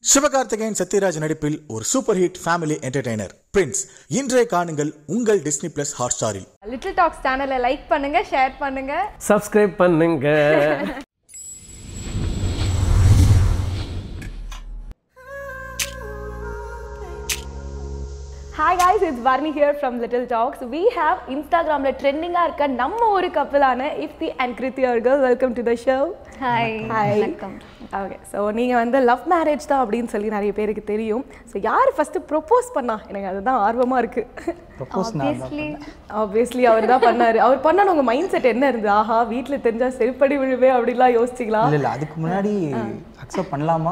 சிவகார்த்திகேயன் சத்யராஜ் நடிப்பில் ஒரு super hit family entertainer Prince இன்றைய காணுங்கள் உங்கள் டிஸ்னி பிளஸ் ஹாட்ஸ்டாரில் லிட்டில் டாக்ஸ் சேனலை லைக் பண்ணுங்க ஷேர் பண்ணுங்க சப்ஸ்கிரைப் பண்ணுங்க hi guys it's Varni here from Little Talks we have இன்ஸ்டாகிராமில் ட்ரெண்டிங்காக இருக்க நம்ம ஒரு கப்பலான இஃப்தி அண்ட் கிருத்தி அவர்கள் welcome to the show hi hi வணக்கம் ஓகே ஸோ நீங்கள் வந்து லவ் மேரேஜ் தான் அப்படின்னு சொல்லி நிறைய பேருக்கு தெரியும் ஸோ யார் ஃபஸ்ட்டு ப்ரொப்போஸ் பண்ணா எனக்கு அதுதான் ஆர்வமாக இருக்குது ஆப்வியஸ்லி ஆப்வியஸ்லி அவர் தான் பண்ணாரு அவர் பண்ணான உங்கள் மைண்ட் செட் என்ன இருந்தது ஆஹா வீட்டில் தெரிஞ்சா செருப்படி விழுவே அப்படிலாம் யோசிச்சிங்களா இல்ல இல்ல அதுக்கு முன்னாடி அக்செப்ட் பண்ணலாமா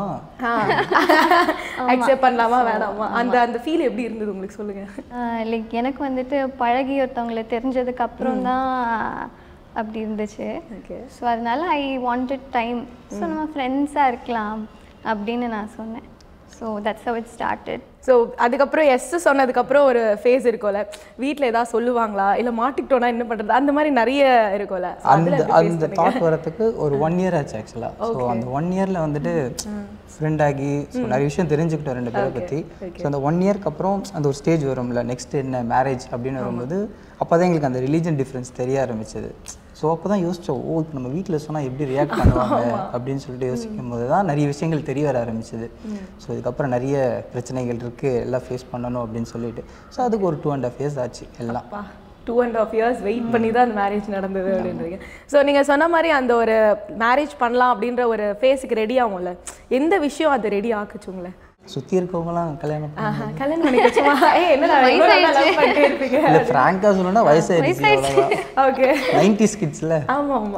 அக்செப்ட் பண்ணலாமா வேணாமா அந்த அந்த ஃபீல் எப்படி இருந்தது உங்களுக்கு சொல்லுங்க லைக் எனக்கு வந்துட்டு பழகி ஒருத்தவங்களை தெரிஞ்சதுக்கு அப்புறம் தான் அப்படி இருந்துச்சு Okay. ஸோ அதனால ஐ வாண்டட் டைம் ஸோ நம்ம ஃப்ரெண்ட்ஸாக இருக்கலாம் அப்படின்னு நான் சொன்னேன் so that's how it started so அதுக்கப்புறம் எஸ் சொன்னதுக்கப்புறம் ஒரு ஃபேஸ் இருக்கும்ல வீட்டில் ஏதாவது சொல்லுவாங்களா இல்லை மாட்டிக்கிட்டோன்னா என்ன பண்ணுறது அந்த மாதிரி நிறைய இருக்கும்ல So அந்த அதுல எப்படி face அந்த பண்ணீங்க? தாட் வரத்துக்கு ஒரு ஒன் இயர் ஆச்சு ஆக்சுவலாக ஸோ அந்த ஒன் இயரில் வந்துட்டு ஃப்ரெண்ட் ஆகி ஸோ நிறைய விஷயம் தெரிஞ்சுக்கிட்டோம் ரெண்டு பேரை பற்றி ஸோ அந்த ஒன் இயர்க்கு அப்புறம் அந்த ஒரு ஸ்டேஜ் வரும்ல நெக்ஸ்ட் என்ன மேரேஜ் அப்படின்னு வரும்போது அப்போ தான் எங்களுக்கு அந்த ரிலீஜன் டிஃப்ரென்ஸ் தெரிய ஆரம்பிச்சது ஸோ அப்போ தான் யோசிச்சோம் ஓ இப்போ நம்ம வீட்டில் சொன்னால் எப்படி ரியாக்ட் பண்ணுவாங்க அப்படின்னு சொல்லிட்டு யோசிக்கும் போது தான் நிறைய விஷயங்கள் தெரிய வர ஆரம்பிச்சது ஸோ இதுக்கப்புறம் நிறைய பிரச்சனைகள் இருக்குது எல்லாம் ஃபேஸ் பண்ணணும் அப்படின்னு சொல்லிட்டு ஸோ அதுக்கு ஒரு டூ அண்ட் ஹாஃப் இயர்ஸ் ஆச்சு எல்லாம் அப்பா two and half years wait பண்ணி தான் அந்த மேரேஜ் நடந்தது அப்படின்றீங்க ஸோ நீங்கள் சொன்ன மாதிரி அந்த ஒரு மேரேஜ் பண்ணலாம் அப்படின்ற ஒரு ஃபேஸுக்கு ரெடி ஆகும்ல எந்த விஷயம் அது ரெடி ஆக்குச்சு உங்களை சுற்றி இருக்கவங்களாம் கல்யாணம் பண்ண ஆஹா, கல்யாணம் பண்ணிக்கச்சுமா ஏ என்னடா இவ்வளவு நாளா love பண்ணிட்டே இருப்பீங்க இல்லை ஃப்ராங்காக சொல்லணும்னா வயசாயிருச்சு அவ்வளோதான் ஓகே நைன்டிஸ் கிட்ஸில் ஆமா ஆமா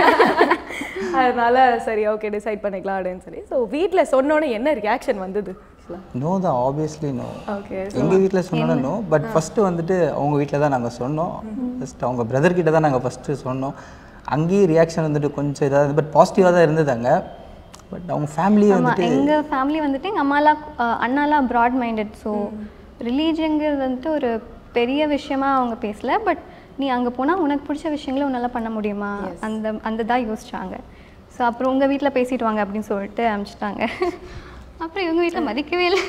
அதனால சரி ஓகே டிசைட் பண்ணிக்கலாம் அப்படின்னு சொல்லி ஸோ வீட்டில் சொன்னோன்னே என்ன ரியாக்ஷன் வந்தது நோ தான் ஆப்வியஸ்லி நோ ஓகே எங்கள் வீட்டில் சொன்னோன்னா நோ பட் ஃபஸ்ட்டு வந்துட்டு அவங்க வீட்டில் தான் நாங்கள் சொன்னோம் ஃபஸ்ட் அவங்க பிரதர் கிட்ட தான் நாங்கள் ஃபஸ்ட்டு சொன்னோம் அங்கேயும் ரியாக்ஷன் வந்துட்டு கொஞ்சம் இதாக பட் பாசிட்டிவாக தான் இருந்தது அங்கே பட் அவங்க ஃபேமிலி ஆமாம் வந்துட்டு எங்கள் ஃபேமிலி வந்துட்டு எங்கள் அம்மாலாம் அஹ், அண்ணாலாம் ப்ராட் மைண்டட் ஸோ ரிலீஜியங்கிறது வந்துட்டு ஒரு பெரிய விஷயமா அவங்க பேசல பட் நீ அங்கே போனால் உனக்கு பிடிச்ச விஷயங்களை உன்னால் பண்ண முடியுமா அந்த அந்த தான் யோசிச்சாங்க ஸோ அப்புறம் உங்கள் வீட்டில் பேசிட்டு வாங்க அப்படின்னு சொல்லிட்டு அனுப்பிச்சிட்டாங்க அப்புறம் இவங்க வீட்டில் மதிக்கவே இல்லை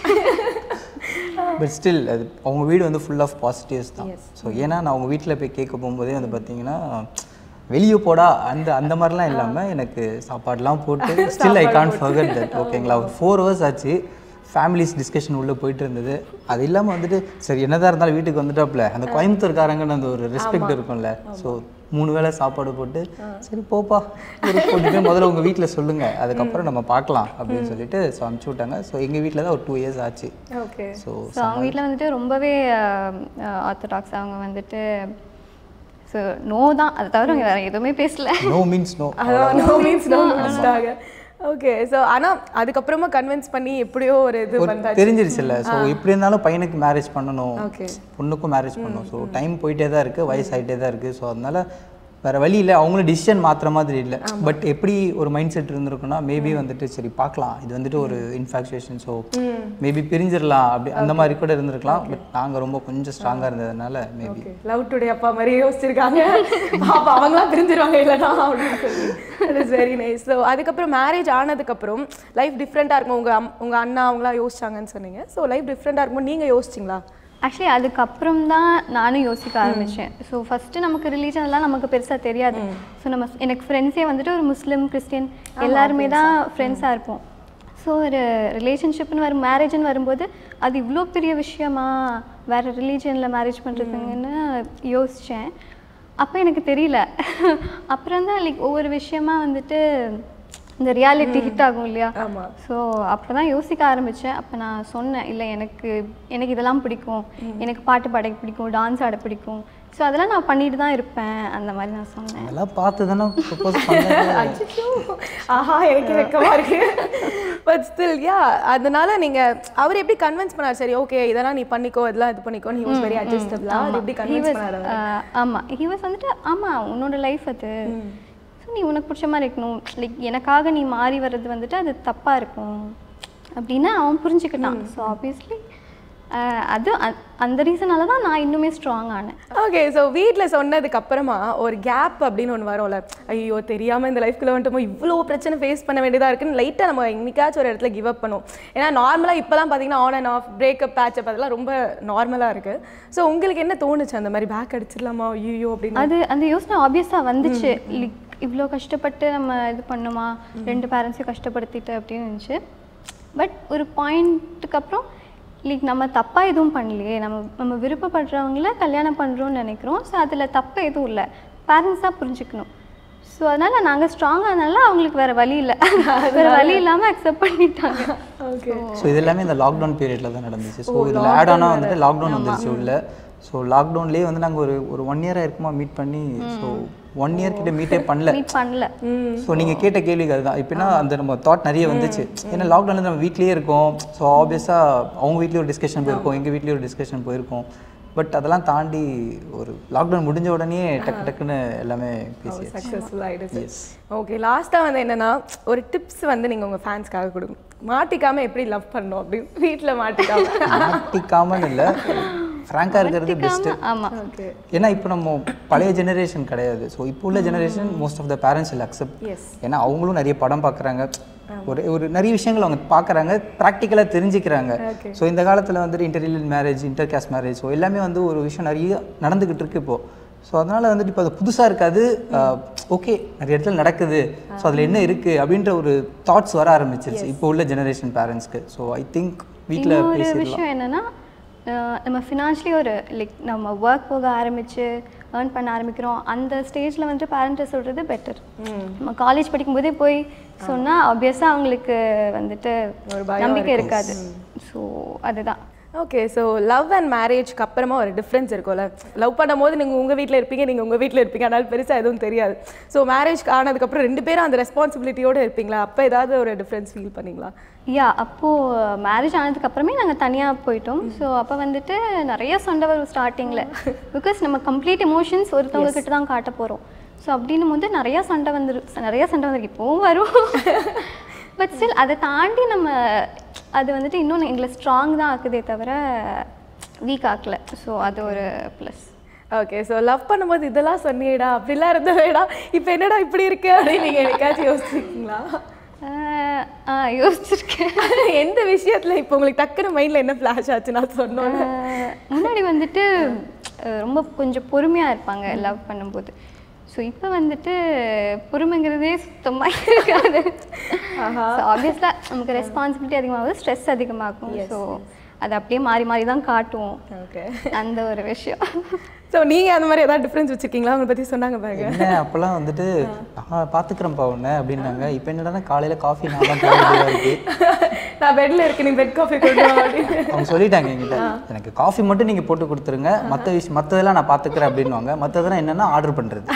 பட் ஸ்டில் அது அவங்க வீடு வந்து ஃபுல் ஆஃப் பாசிட்டிவ்ஸ் தான் ஸோ ஏன்னா நான் அவங்க வீட்டில் போய் கேட்க போகும்போதே வந்து பார்த்தீங்கன்னா வெளியே போடா அந்த அந்த மாதிரிலாம் இல்லாமல் எனக்கு சாப்பாடுலாம் போட்டு still I can't forget that ஓகேங்களா ஒரு ஃபோர் ஹவர்ஸ் ஆச்சு ஃபேமிலிஸ் டிஸ்கஷன் உள்ளே போயிட்டு இருந்தது அது இல்லாமல் வந்துட்டு சரி என்னதான் இருந்தாலும் வீட்டுக்கு வந்துட்டாப்புல அந்த கோயம்புத்தூர்காரங்கன்னு அந்த ஒரு ரெஸ்பெக்ட் இருக்கும்ல ஸோ மூணு வேளை சாப்பாடு போட்டு சரி போப்பா ஊருக்கு போட்டு போய் முதல்ல உங்கள் வீட்டில் சொல்லுங்கள் அதுக்கப்புறம் நம்ம பார்க்கலாம் அப்படின்னு சொல்லிட்டு ஸோ அனுப்பிச்சி விட்டாங்க ஸோ எங்கள் வீட்டில் தான் ஒரு டூ இயர்ஸ் ஆச்சு ஓகே ஸோ ஸோ அவங்க வீட்டில் வந்துட்டு ரொம்பவே ஆர்த்தடாக்ஸ் அவங்க வந்துட்டு ஸோ நோ தான் அதை தவிர அவங்க வேறு எதுவுமே பேசல நோ மீன்ஸ் நோ அதான் நோ மீன்ஸ் நோ முடிச்சிட்டாங்க ஓகே ஸோ ஆனா அதுக்கப்புறமா கன்வின்ஸ் பண்ணி எப்படியோ ஒரு இது வந்தாச்சு தெரிஞ்சிருச்சுல்ல ஸோ எப்படி இருந்தாலும் பையனுக்கு மேரேஜ் பண்ணணும் ஓகே பொண்ணுக்கும் மேரேஜ் பண்ணணும் ஸோ டைம் போயிட்டே தான் இருக்குது வயசாயிட்டே தான் இருக்குது ஸோ அதனால வேற வழி இல்லை அவங்களும் டிசிஷன் மாற்றுற மாதிரி இல்லை பட் எப்படி ஒரு மைண்ட் செட் இருந்திருக்குன்னா மேபி வந்துட்டு சரி பார்க்கலாம் இது வந்துட்டு ஒரு இன்ஃபாக்சுவேஷன் ஸோ மேபி பிரிஞ்சிடலாம் அப்படி அந்த மாதிரி கூட இருந்திருக்கலாம் பட் நாங்கள் ரொம்ப கொஞ்சம் ஸ்ட்ராங்காக இருந்ததுனால மேபி ஓகே லவ் டுடே அப்பா மாதிரி யோசிச்சிருக்காங்க பாப்பா அவங்களாம் பிரிஞ்சிருவாங்க இல்லைனா அப்படின்னு சொல்லி it is very nice so அதுக்கப்புறம் மேரேஜ் ஆனதுக்கப்புறம் லைஃப் டிஃப்ரெண்ட்டாக இருக்கும் உங்கள் அம் உங்கள் அண்ணா அவங்களாம் யோசிச்சாங்கன்னு சொன்னீங்க ஸோ லைஃப் டிஃப்ரெண்ட்டாக இருக்கும்போது நீங்கள் யோசிச்சிங்களா ஆக்சுவலி அதுக்கப்புறம் தான் நானும் யோசிக்க ஆரம்பித்தேன் ஸோ ஃபஸ்ட்டு நமக்கு ரிலீஜன்லாம் நமக்கு பெருசாக தெரியாது ஸோ நம்ம எனக்கு ஃப்ரெண்ட்ஸே வந்துட்டு ஒரு முஸ்லீம் கிறிஸ்டின் எல்லாருமே தான் ஃப்ரெண்ட்ஸாக இருப்போம் ஸோ ஒரு ரிலேஷன்ஷிப்னு வரும் மேரேஜ்னு வரும்போது அது இவ்வளோ பெரிய விஷயமா வேறு ரிலீஜனில் மேரேஜ் பண்ணுறதுங்கன்னு யோசித்தேன் அப்போ எனக்கு தெரியல அப்புறம் தான் லைக் ஒவ்வொரு விஷயமா வந்துட்டு இந்த ரியாலிட்டி ஹிட் ஆகும் இல்லையா ஆமா. ஸோ அப்போ தான் யோசிக்க ஆரம்பித்தேன் அப்போ நான் சொன்னேன் இல்லை எனக்கு எனக்கு இதெல்லாம் பிடிக்கும் எனக்கு பாட்டு பாட பிடிக்கும் டான்ஸ் ஆட பிடிக்கும் ஸோ அதெல்லாம் நான் பண்ணிட்டு தான் இருப்பேன் அந்த மாதிரி நான் சொன்னேன் அதெல்லாம் பார்த்து தானே ப்ரப்போஸ் பண்ணது அச்சச்சோ. ஆஹா எனக்கு வெக்கமா இருக்கு பட் ஸ்டில் யா அதனால நீங்க அவர் எப்படி கன்வின்ஸ் பண்ணார் சரி ஓகே இதெல்லாம் நீ பண்ணிக்கோ இதெல்லாம் இது பண்ணிக்கோ ஹி வாஸ் வெரி அட்ஜஸ்டபிளா அது எப்படி கன்வின்ஸ் பண்ணாரு அவர்? ஆமாம் ஹி வாஸ் வந்துட்டு ஆமாம் உன்னோட லைஃப் அது ஸோ நீ உனக்கு பிடிச்ச மாதிரி இருக்கணும் லைக் எனக்காக நீ மாறி வர்றது வந்துட்டு அது தப்பாக இருக்கும் அப்படின்னு அவன் புரிஞ்சுக்கிட்டான் ஸோ ஆப்வியஸ்லி அஹ் அது அ- அந்த ரீசனால தான் நான் இன்னுமே ஸ்ட்ராங் ஆனேன் ஓகே ஸோ வீட்டில் சொன்னதுக்கு அப்புறமா ஒரு கேப் அப்படின்னு ஒன்று வரும்ல ஐயோ தெரியாமல் இந்த லைஃப்குள்ளே வந்துட்டோமோ இவ்வளோ பிரச்சனை ஃபேஸ் பண்ண வேண்டியதாக இருக்குன்னு லைட்டாக நம்ம என்னைக்காச்சும் ஒரு இடத்துல கிவ் அப் பண்ணுவோம் ஏன்னா நார்மலாக இப்போலாம் பார்த்தீங்கன்னா on and off breakup patch up அதெல்லாம் ரொம்ப நார்மலாக இருக்குது ஸோ உங்களுக்கு என்ன தோணுச்சு அந்த மாதிரி பேக் அடிச்சிடலாமா ஐயோ அப்படின்னு அது அந்த யோசனை ஆப்வியஸாக வந்துச்சு லைக் இவ்வளோ கஷ்டப்பட்டு நம்ம இது பண்ணுமா ரெண்டு பேரண்ட்ஸையும் கஷ்டப்படுத்திட்டு அப்படின்னு இருந்துச்சு பட் ஒரு பாயிண்ட்டுக்கு அப்புறம் லைக் நம்ம தப்பாக எதுவும் பண்ணலையே நம்ம நம்ம விருப்பப்படுறவங்கள கல்யாணம் பண்ணுறோம்னு நினைக்கிறோம் ஸோ அதில் தப்பு எதுவும் இல்லை பேரண்ட்ஸ் தான் புரிஞ்சுக்கணும் ஸோ அதனால் நாங்கள் ஸ்ட்ராங்கானால அவங்களுக்கு வேறு வழி இல்லை வேறு வழி இல்லாமல் அக்செப்ட் பண்ணிட்டாங்க ஓகே ஸோ இது எல்லாமே இந்த லாக்டவுன் பீரியட்ல தான் நடந்துச்சு ஸோ இதில் ஆட் ஆனால் வந்துட்டு லாக்டவுன் வந்துருச்சு உள்ள ஸோ லாக்டவுன்லேயே வந்து நாங்கள் ஒரு ஒரு ஒன் இயராக இருக்குமா மீட் பண்ணி ஸோ ஒன் இயர் கிட்ட மீட்டே பண்ணல மீட் பண்ணல ஸோ நீங்கள் கேட்ட கேள்விக்கு அதுதான் இப்போனா அந்த நம்ம தாட் நிறைய வந்துச்சு ஏன்னா லாக்டவுனில் நம்ம வீட்லேயே இருக்கோம் ஸோ ஆப்வியஸாக அவங்க வீட்லேயும் ஒரு டிஸ்கஷன் போயிருக்கோம் எங்கள் வீட்லேயும் ஒரு டிஸ்கஷன் போயிருக்கோம் பட் அதெல்லாம் தாண்டி ஒரு லாக்டவுன் முடிஞ்ச உடனே டக்கு டக்குன்னு எல்லாமே பேசி சக்ஸஸ்ஃபுல் ஆகிடுச்சு ஓகே லாஸ்ட்டாக வந்து என்னன்னா ஒரு டிப்ஸ் வந்து நீங்கள் உங்கள் ஃபேன்ஸ்க்காக கொடுங்க மாட்டிக்காம எப்படி லவ் பண்ணணும் அப்படின்னு வீட்டில் மாட்டிக்காம மாட்டிக்காமன்னு இல்லை ஃப்ராங்காக இருக்கிறது பெஸ்ட்டு ஆமாம் ஓகே ஏன்னா இப்போ நம்ம பழைய ஜெனரேஷன் கிடையாது ஸோ இப்போ உள்ள generation most of the parents will accept yes ஏன்னா அவங்களும் நிறைய படம் பார்க்குறாங்க ஒரு ஒரு நிறைய விஷயங்கள் அவங்க பார்க்குறாங்க ப்ராக்டிக்கலாக தெரிஞ்சுக்கிறாங்க Okay. ஸோ இந்த காலத்தில் வந்துட்டு இன்டர்லியன் marriage inter caste marriage so எல்லாமே வந்து ஒரு விஷயம் நிறைய நடந்துக்கிட்டு இருக்கு இப்போ ஸோ அதனால் வந்துட்டு இப்போ அது புதுசாக இருக்காது ஓகே நிறைய இடத்துல நடக்குது ஸோ அதில் என்ன இருக்குது அப்படின்ற ஒரு தாட்ஸ் வர ஆரம்பிச்சிருச்சு இப்போ உள்ள ஜெனரேஷன் பேரண்ட்ஸ்க்கு ஸோ ஐ திங்க் வீட்டில் இன்னொரு பேசிடலாம் விஷயம் என்னன்னா அஹ் நம்ம ஃபினான்ஷியலி ஒரு லைக் நம்ம ஒர்க் போக ஆரம்பிச்சு ஏர்ன் பண்ண ஆரம்பிக்கிறோம் அந்த ஸ்டேஜில் வந்துட்டு பேரண்ட்டை சொல்கிறது பெட்டர் நம்ம காலேஜ் படிக்கும்போதே போய் சொன்னால் ஆப்வியஸாக அவங்களுக்கு வந்துட்டு ஒரு பயம் நம்பிக்கை இருக்காது ஸோ அதுதான் ஓகே ஸோ லவ் அண்ட் மேரேஜ்க்கு அப்புறமா ஒரு டிஃப்ரென்ஸ் இருக்கும்ல லவ் பண்ணும்போது நீங்கள் உங்கள் வீட்டில் இருப்பீங்க நீங்கள் உங்கள் வீட்டில் இருப்பீங்க அதனால பெருசாக எதுவும் தெரியாது ஸோ மேரேஜ்க்கு ஆனதுக்கப்புறம் ரெண்டு பேரும் அந்த ரெஸ்பான்சிபிலிட்டியோடு இருப்பீங்களா அப்போ ஏதாவது ஒரு டிஃப்ரென்ஸ் ஃபீல் பண்ணீங்களா யா அப்போது மேரேஜ் ஆனதுக்கு அப்புறமே நாங்கள் தனியாக போயிட்டோம் ஸோ அப்போ வந்துட்டு நிறைய சண்டை வரும் ஸ்டார்டிங்கில் பிகாஸ் நம்ம கம்ப்ளீட் எமோஷன்ஸ் ஒருத்தவங்க கிட்ட தான் காட்ட போகிறோம் ஸோ அப்படின்னும் போது நிறையா சண்டை வந்துரு நிறைய சண்டை வந்துருக்கு இப்போவும் வரும் பட் ஸ்டில் அதை தாண்டி நம்ம அது வந்துட்டு இன்னொன்று எங்களை ஸ்ட்ராங் தான் ஆக்குதே தவிர வீக் ஆக்கல ஸோ அது ஒரு ப்ளஸ் ஓகே ஸோ லவ் பண்ணும்போது இதெல்லாம் சொன்னியேடா அப்படிலாம் இருந்தவேடா இப்போ என்னடா இப்படி இருக்கு அப்படின்னு நீங்கள் எனக்காச்சும் யோசிச்சிருக்கீங்களா யோசிச்சிருக்கேன் எந்த விஷயத்தில் இப்போ உங்களுக்கு டக்குன்னு மைண்டில் என்ன ஃப்ளாஷ் ஆச்சு நான் சொன்னோன்னு ஆஹ் முன்னாடி வந்துட்டு அஹ் ரொம்ப கொஞ்சம் பொறுமையாக இருப்பாங்க லவ் பண்ணும்போது ஸோ இப்போ வந்துட்டு பொறுமைங்கிறதே சுத்தமாக இருக்காது ஸோ ஆப்வியஸ்லாக நமக்கு ரெஸ்பான்சிபிலிட்டி அதிகமாகுது ஸ்ட்ரெஸ் அதிகமாகும் ஸோ அது அப்படியே மாறி மாறி தான் காட்டுவோம் ஓகே அந்த ஒரு விஷயம் ஸோ நீங்கள் அந்த மாதிரி ஏதாவது டிஃப்ரென்ஸ் வச்சுருக்கீங்களா உங்களை பற்றி சொன்னாங்க பாருங்க என்ன அப்போல்லாம் வந்துட்டு நான் பார்த்துக்கிறேன்ப்பா உன்னை அப்படின்னாங்க இப்போ என்னடா காலையில் காஃபி நான் தான் போட வேண்டியதா இருக்கு நான் பெட்டில் இருக்கு நீ பெட் காஃபி கொண்டு வா அப்படின்னு அவங்க சொல்லிட்டாங்க என்கிட்ட எனக்கு காஃபி மட்டும் நீங்கள் போட்டு கொடுத்துருங்க மற்ற விஷயம் மற்றதெல்லாம் நான் பார்த்துக்கிறேன் அப்படின்னுவாங்க மற்றதெல்லாம் என்னென்னா ஆர்டர் பண்ணுறது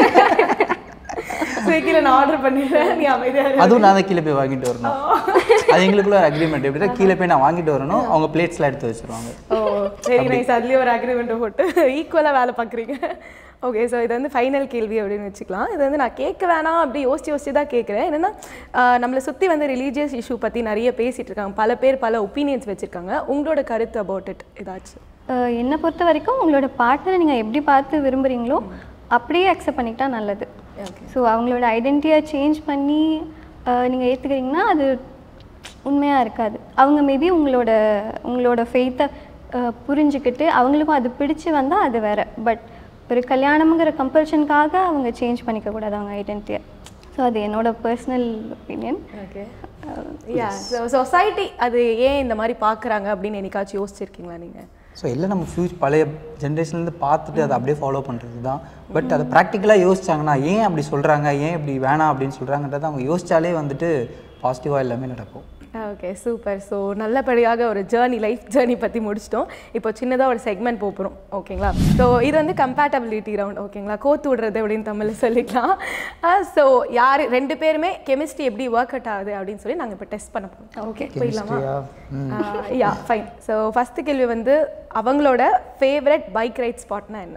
ஸ்விக்கியில் நான் ஆர்டர் பண்ணிடுறேன் நீ அமைதியாக இரு. அதுவும் நான் தான் கீழே போய் வாங்கிட்டு வரணும் அது எங்களுக்குள்ள ஒரு அக்ரிமெண்ட் எப்படின்னா கீழே போய் நான் வாங்கிட்டு வரணும் அவங்க பிளேட்ஸ்லாம் எடுத்து வச்சிருவாங்க ஓ சரி நைஸ் அதுலேயே ஒரு அக்ரிமெண்ட்டை போட்டு ஈக்குவலாக வேலை பார்க்குறீங்க ஓகே ஸோ இது வந்து ஃபைனல் கேள்வி அப்படின்னு வச்சுக்கலாம் இது வந்து நான் கேட்க வேணாம் அப்படி யோசிச்சு யோசிச்சு தான் கேட்குறேன் என்னென்னா நம்மளை சுற்றி வந்து ரிலீஜியஸ் இஷ்யூ பற்றி நிறைய பேசிகிட்டு இருக்காங்க பல பேர் பல ஒப்பீனியன்ஸ் வச்சுருக்காங்க உங்களோட கருத்து அபவுட் இட் ஏதாச்சும் அஹ் என்னை பொறுத்த வரைக்கும் உங்களோட பார்ட்னரை நீங்கள் எப்படி பார்த்து விரும்புகிறீங்களோ அப்படியே அக்செப்ட் பண்ணிக்கிட்டா நல்லது ஸோ அவங்களோட ஐடென்டிட்டியை சேஞ்ச் பண்ணி நீங்கள் ஏற்றுக்கிறீங்கன்னா அது உண்மையாக இருக்காது அவங்க மேபி உங்களோட உங்களோட ஃபெய்த்தை புரிஞ்சுக்கிட்டு அவங்களுக்கும் அது பிடிச்சு வந்தால் அது வேற பட் ஒரு கல்யாணம்ங்கிற கம்பல்ஷனுக்காக அவங்க சேஞ்ச் பண்ணிக்க கூடாது அவங்க ஐடென்டிட்டியை ஸோ அது என்னோட personal opinion okay yeah so society அது ஏன் இந்த மாதிரி பார்க்குறாங்க அப்படின்னு என்னைக்காச்சும் யோசிச்சிருக்கீங்களா நீங்கள் ஸோ எல்லாம் நம்ம ஃபியூச் பழைய ஜென்ரேஷன்லேருந்து பார்த்துட்டு அதை அப்படியே ஃபாலோ பண்ணுறது தான் பட் அதை ப்ராக்டிக்கலாக யோசிச்சாங்கன்னா ஏன் அப்படி சொல்கிறாங்க ஏன் இப்படி வேணாம் அப்படின்னு சொல்கிறாங்கன்றதை அவங்க யோசிச்சாலே வந்துட்டு பாசிட்டிவாக எல்லாமே நடக்கும் ஓகே சூப்பர் ஸோ நல்லபடியாக ஒரு ஜேர்னி லைஃப் ஜேர்னி பற்றி முடிச்சிட்டோம் இப்போ சின்னதாக ஒரு செக்மெண்ட் போகிறோம் ஓகேங்களா ஸோ இது வந்து கம்பேட்டபிலிட்டி ரவுண்ட் ஓகேங்களா கோத்து விடுறது அப்படின்னு தமிழில் சொல்லிக்கலாம் ஸோ யார் ரெண்டு பேருமே கெமிஸ்ட்ரி எப்படி ஒர்க் அவுட் ஆகுது அப்படின்னு சொல்லி நாங்கள் இப்போ டெஸ்ட் பண்ண போகிறோம் ஓகே போயிடலாமா யா ஃபைன் ஸோ ஃபஸ்ட்டு கேள்வி வந்து அவங்களோட ஃபேவரட் பைக் ரைட் ஸ்பாட்னா என்ன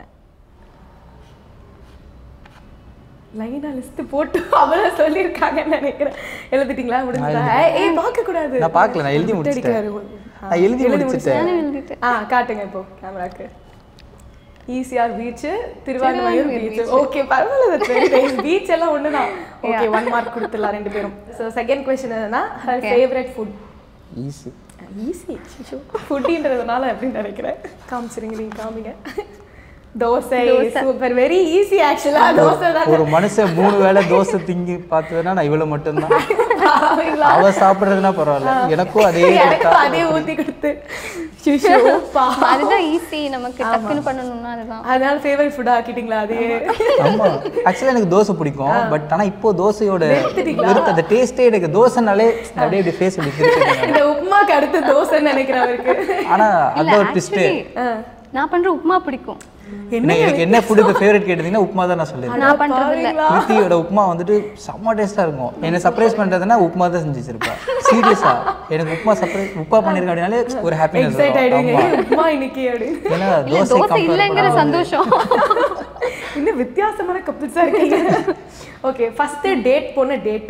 லைனா லிஸ்ட் போட்டு அவள சொல்லியிருக்காங்கன்னு நினைக்கிறேன் எழுதிட்டீங்களா முடிஞ்சா ஏய் பார்க்க கூடாது நான் பார்க்கல, நான் எழுதி விட்டு முடிச்சிட்டேன். அடிக்கிறாரு. நான் எழுதி முடிச்சிட்டேன் எழுதிட்டேன் ஆ காட்டுங்க இப்போ கேமராக்கு ECR beach Thiruvarur beach okay பரவாயில்ல தட்ஸ் வெரி நைஸ் பீச் எல்லாம் ஒண்ணுதான் ஓகே ஒன் மார்க் கொடுத்துடலாம் ரெண்டு பேரும் ஸோ செகண்ட் கொஸ்டின் என்னன்னா her favourite food easy easy ஃபுட்டின்றதுனால அப்படின்னு நினைக்கிறேன் காமிச்சிருங்க நீங்க காமிங்க தோசை சூப்பர் வெரி ஈஸி ஆக்சுவலா தோசை தான் ஒரு மனுஷன் மூணு வேளை தோசை திங்கி பார்த்ததுன்னா நான் இவ்வளவு மட்டும்தான் பாவீங்களா? அவ சாப்பிடுறதுனா பரவாயில்ல எனக்கும் அதே கொடுத்தா எனக்கும் அதே ஊத்தி கொடுத்து சிஷு பா அதுதான் ஈஸி நமக்கு டக்குன்னு பண்ணணும்னா அதுதான் அதனால ஃபேவரட் ஃபுட் ஆக்கிட்டீங்களா அதே ஆமா ஆக்சுவலா எனக்கு தோசை பிடிக்கும் பட் ஆனா இப்போ தோசையோட வெறுத்து அந்த டேஸ்டே எனக்கு தோசைனாலே அப்படியே இப்படி ஃபேஸ் இப்படி திருப்பிடுங்க இந்த உப்புமாக்கு அடுத்து தோசைன்னு நினைக்கிறேன் அவருக்கு ஆனா இல்ல அது ஒரு ட்விஸ்ட் actually, நான் பண்ற உப்புமா பிடிக்கும் எனக்கு என்ன ஃபுட் ஃபேவரட் கேட்டீங்கன்னா உப்புமா தான் நான் சொல்லுவேன் நான் பண்றது இல்ல பிரீத்தியோட உப்புமா வந்துட்டு செம்ம டேஸ்டா இருக்கும் என்ன சர்ப்ரைஸ் பண்றதுன்னா உப்புமா தான் செஞ்சு வச்சிருப்பேன் சீரியஸா எனக்கு உப்புமா சர்ப்ரைஸ் உப்புமா பண்ணிருக்க அப்படின்னாலே ஒரு ஹாப்பினஸ் எக்ஸைட் ஆயிடுவீங்க ஆமா ஏய், உப்புமா இன்னைக்கு அப்படின்னு ஏன்னா இல்ல தோசை தோசை compare இல்லைங்கிற பண்ணா- சந்தோஷம் இன்னும் வித்தியாசமான கப்பிள்ஸா இருக்கீங்க ஓகே ஃபர்ஸ்ட் டேட் போன டேட்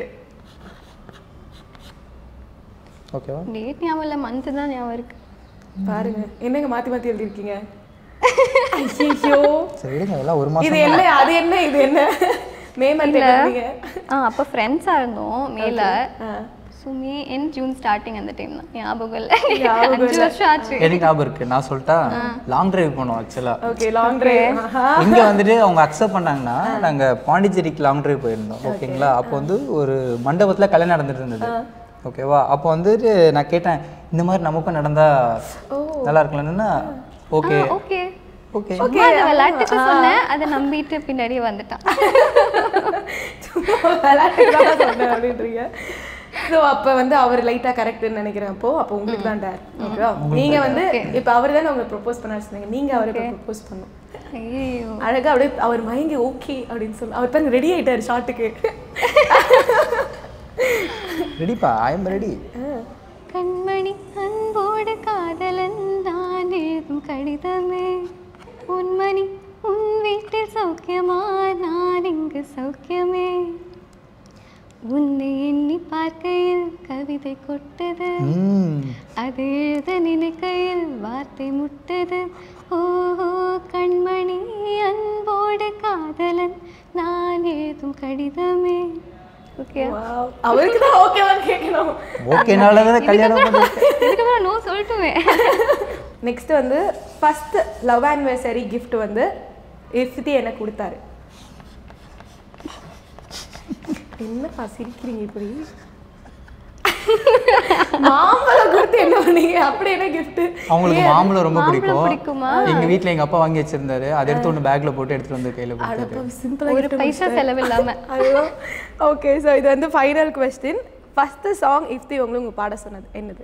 ஓகேவா டேட் ஞாபகம் இல்ல மந்த் தான் ஞாபகம் இருக்கு பாருங்க என்னங்க மாத்தி மாத்தி எழுதிருக்கீங்க ஐயோ சரி விடுங்க எல்லாம் ஒரு மாசம் இது என்ன அது என்ன இது என்ன மே மந்த் எழுதிங்க ஆ அப்போ ஃப்ரெண்ட்ஸாக இருந்தோம் மேல so May and June starting அந்த டைம் தான் ஞாபகம் இல்லை அஞ்சு வருஷம் ஆச்சு எனக்கு ஞாபகம் இருக்கு நான் சொல்லிட்டா லாங் டிரைவ் போனோம் ஆக்சுவலா ஓகே லாங் டிரைவ் இங்க வந்துட்டு அவங்க அக்செப்ட் பண்ணாங்கன்னா நாங்க பாண்டிச்சேரிக்கு லாங் டிரைவ் போயிருந்தோம் ஓகேங்களா அப்போ வந்து ஒரு மண்டபத்துல கல்யாணம் நடந்துட்டு இருந்தது ஓகேவா அப்போ வந்துட்டு நான் கேட்டேன் இந்த மாதிரி நமக்கும் நடந்தா நல்லா இருக்கலாம்னா ஓகே ஓகே ஓகே சும்மா அந்த விளையாட்டுக்கு சொன்னேன் அதை நம்பிட்டு பின்னாடியே வந்துட்டான் சும்மா விளையாட்டுக்கு தான் சொன்னேன் அப்படின்றீங்க ஸோ அப்போ வந்து அவர் லைட்டாக கரெக்ட்னு நினைக்கிறேன் அப்போ அப்போ உங்களுக்கு தான் டேர் ஓகேவா நீங்க வந்து இப்போ அவர் தானே உங்களுக்கு ப்ரொப்போஸ் பண்ண சொன்னீங்க நீங்க அவருக்கு ப்ரொப்போஸ் பண்ணும் ஐயோ அழகா அப்படியே அவர் மயங்கி ஓகே அப்படின்னு சொல்லி அவர் பாருங்க ரெடி ஆயிட்டாரு ஷாட்டுக்கு ரெடிப்பா ஐ எம் ரெடி கண்மணி அன்போடு காதலன் நான் எழுதும் கடிதமே உன்மணி உன் வீட்டில் சௌக்கியமா நான் இங்கு சௌக்கியமே உன்னை எண்ணி பார்க்கையில் கவிதை கொட்டது ம் அது எழுத நினைக்கையில் வார்த்தை முட்டது ஓஹோ கண்மணி அன்போடு காதலன் நான் எழுதும் கடிதமே ஓகே Wow. அவருக்கு தான் ஓகேவான்னு கேட்கணும் ஓகேனால தான் கல்யாணம் பண்ணி இதுக்கப்புறம் நோ சொல்லட்டுமே நெக்ஸ்ட் வந்து ஃபர்ஸ்ட் லவ் ஆனிவர்சரி gift வந்து இஃப்தி எனக்கு கொடுத்தாரு என்னப்பா சிரிக்கிறீங்க இப்படி மாம்பழம் கொடுத்து என்ன பண்ணீங்க அப்படி என்ன gift அவங்களுக்கு மாம்பழம் ரொம்ப மாம்பழம் பிடிக்கும் பிடிக்குமா? எங்க வீட்ல எங்க அப்பா வாங்கி வச்சிருந்தாரு அதை எடுத்து ஒன்று பேக்ல போட்டு எடுத்துட்டு வந்து கையில கொடுத்தாரு அடப்பா சிம்பிளா ஒரு பைசா செலவில்லாம அதுதான் ஓகே ஸோ இது வந்து final question first song Ifthi உங்களுக்கு உங்க பாட சொன்னது என்னது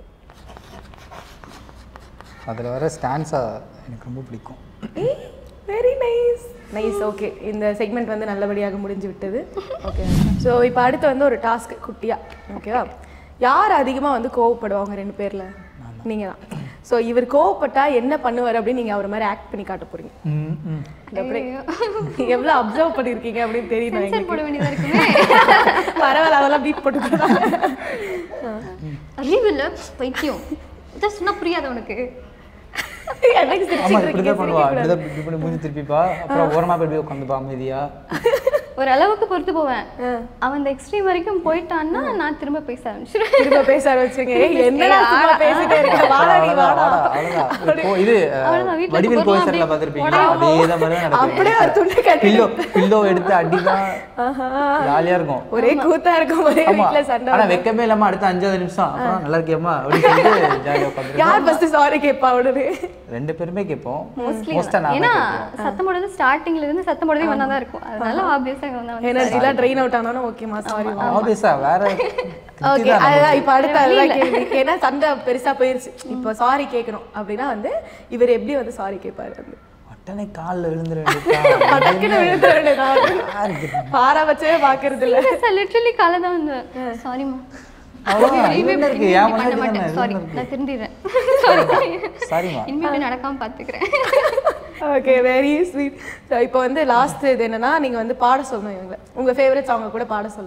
அதுல வர ஸ்டான்ஸா எனக்கு ரொம்ப பிடிக்கும் வெரி நைஸ் நைஸ் ஓகே இந்த செக்மெண்ட் வந்து நல்லபடியாக முடிஞ்சு விட்டது ஓகே ஸோ இப்போ அடுத்து வந்து ஒரு டாஸ்க் குட்டியா ஓகேவா யார் அதிகமாக வந்து கோவப்படுவாங்க ரெண்டு பேர்ல நீங்க தான் ஸோ இவர் கோவப்பட்டா என்ன பண்ணுவார் அப்படின்னு நீங்க அவர் மாதிரி ஆக்ட் பண்ணி காட்ட போறீங்க ம், ம். இது அப்படியே எவ்வளோ அப்சர்வ் பண்ணியிருக்கீங்க அப்படின்னு தெரியும் நான் சென்சர் போட வேண்டியதா இருக்குமே பரவாயில்ல அதெல்லாம் பீட் போட்டு அறிவு இல்ல பைத்தியம் இதான் சொன்னா புரியாது உனக்கு எனக்கு ஆமா சிரிச்சுட்டு இப்படிதான் இருக்கீங்க பண்ணுவா இப்படிதான் இப்படி பண்ணி மூஞ்சி திருப்பிப்பா அப்புறம் ஓரமா போய் உட்காந்துப்பா அமைதியா ஒரு அளவுக்கு பொறுத்து போவேன் அவன் அந்த எக்ஸ்ட்ரீம் வரைக்கும் போயிட்டான்னா நான் திரும்ப பேச ஆரம்பிச்சிருவேன் திரும்ப பேச ஆரம்பிச்சுங்க ஏய் என்னடா சும்மா பேசிட்டே இருக்க வாடா நீ அவ்வளவுதான், வாடா அவ்வளவுதான், அவ்வளவுதான். இப்போ இது அவ்வளவுதான், வீட்ல வடிவில் போறோம் கோவிசர்ல அப்படியே பார்த்திருப்பீங்க அதே தான் மாதிரி தான் அப்படியே ஒரு துண்டு நடக்கும் கட்டி பில்லோ பில்லோ எடுத்து அடிதான் ஜாலியா இருக்கும் ஒரே கூத்தா இருக்கும் ஒரே ஆமா வீட்ல சண்டை ஆனா வெக்கமே இல்லாம அடுத்த அஞ்சாவது நிமிஷம் அப்புறம் நல்லா இருக்கியம்மா அப்படின்னு சொல்லிட்டு ஜாலியா உட்காந்துருக்கோம் யார் ஃபர்ஸ்ட் சாரி கேட்பா உடனே ரெண்டு பேருமே கேட்போம் மோஸ்ட்லி மோஸ்டா நான் ஏன்னா தான் கேட்பேன் சத்தம் போடுறது ஸ்டார்டிங்ல இருந்து சத்தம் போடுறதே ஒன்றா தான் இருக்கும் அதனால ஆப்வியஸா வந்து எனர்ஜிலாம் ட்ரெயின் அவுட் ஆனாலும் ஓகேமா சாரி ஆப்வியஸா வேற ஓகே அதுதான் இப்போ அடுத்த அதுதான் கேள்வி ஏன்னா சண்டை பெருசா போயிருச்சு இப்போ சாரி கேட்கணும் அப்படின்னா வந்து இவர் எப்படி வந்து சாரி கேட்பாரு வந்து உடனே காலில் விழுந்துட வேண்டியதுதான். படக்குன்னு விழுந்துட வேண்டியதான் பாரா வச்சே பாக்குறது இல்ல லிட்டரலி காலை தான் வந்து சாரிம்மா அவ்வளவுதான். இது என்ன இருக்கு? என் பண்ண முன்னாடி மாட்டேன் தானே, சாரி இது என்ன நான் திருந்திடுறேன் சாரி சாரிம்மா இனிமே இப்படி நடக்காம பாத்துக்கிறேன் ஓகே வெரி ஸ்வீட் ஸோ இப்போ வந்து லாஸ்ட் இது என்னன்னா நீங்க வந்து பாட சொல்லணும் இவங்க உங்க ஃபேவரட் சாங்கை கூட பாட சொல்லலாம்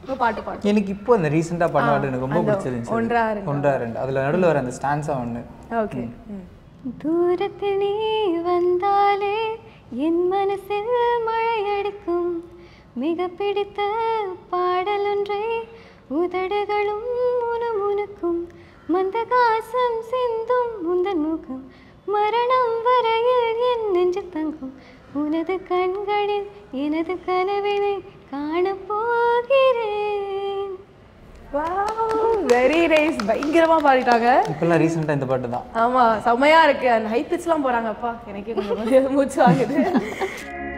இப்போ பாட்டு பாடு எனக்கு இப்போ அந்த ரீசெண்டாக பண்ண பாட்டு எனக்கு ரொம்ப அந்த பிடிச்சிருந்துச்சு ஒன்றா அது. ரெண்டா. ஒன்றா ரெண்டு அதில் நடுவில் வர அந்த ஸ்டான்ஸாக ஒன்று ஓகே தூரத்தில் நீ வந்தாலே என் மனசில் மழையடிக்கும் மிக பிடித்த பாடலொன்றை உதடுகளும் முணுமுணுக்கும் மந்தகாசம் சிந்தும் உந்தன் முகம் மரணம் வரையில் என் நெஞ்சு தங்கும் உனது கண்களில் எனது கனவினை காணப் போகிறேன் வெரி நைஸ் பயங்கரமா பாடிட்டாங்க இப்போல்லாம் ரீசெண்டாக இந்த பாட்டு தான் ஆமா செம்மையா இருக்கு அந்த ஹை பிச்லாம் போறாங்க அப்பா எனக்கே கொஞ்சம் மூச்சு ஆகுது